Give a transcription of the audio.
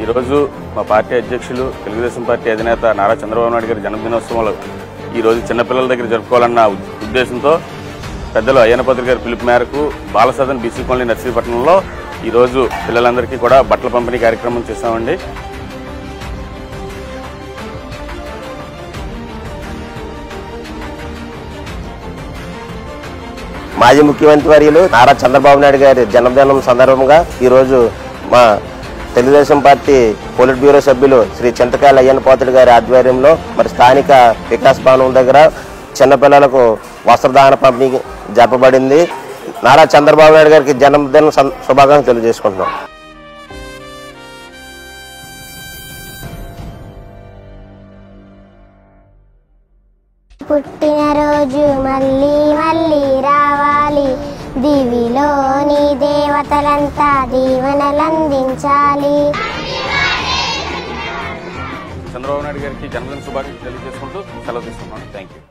ఈరోజు మా పార్టీ అధ్యక్షులు తెలుగుదేశం పార్టీ అధినేత నారా చంద్రబాబు నాయుడు గారి జన్మదినోత్సవంలో ఈరోజు చిన్నపిల్లల దగ్గర జరుపుకోవాలన్న ఉద్- ఉద్దేశంతో పెద్దలు అయ్యనపత్రి గారి పిలుపు మేరకు బాలసదన్ బీసీ కాలనీ నర్సీపట్నంలో ఈరోజు పిల్లలందరికీ కూడా బట్టల పంపిణీ కార్యక్రమం చేశామండి మాజీ ముఖ్యమంత్రి వర్యులు నారా చంద్రబాబు నాయుడు గారి జన్మదినం సందర్భంగా ఈరోజు మా తెలుగుదేశం పార్టీ పోలిట్ బ్యూరో సభ్యులు శ్రీ చింతకాయల అయ్యన్న పోతుడు గారి ఆధ్వర్యంలో మరి స్థానిక వికాస్ భవనం దగ్గర చిన్నపిల్లలకు వస్త్రదాన పంపిణీ జరపబడింది నారా చంద్రబాబు నాయుడు గారికి జన్మదిన సం- శుభాకాంక్షలు తెలియజేసుకుంటున్నాం పుట్టినరోజు మళ్ళీ మళ్ళీ రావాలి దివిలోని దేవతలంతా దీవెనలందించాలి చంద్రబాబు నాయుడు గారికి జన్మదిన శుభాకాంక్షలు తెలియజేసుకుంటూ సెలవు తీసుకున్నాను థ్యాంక్ యూ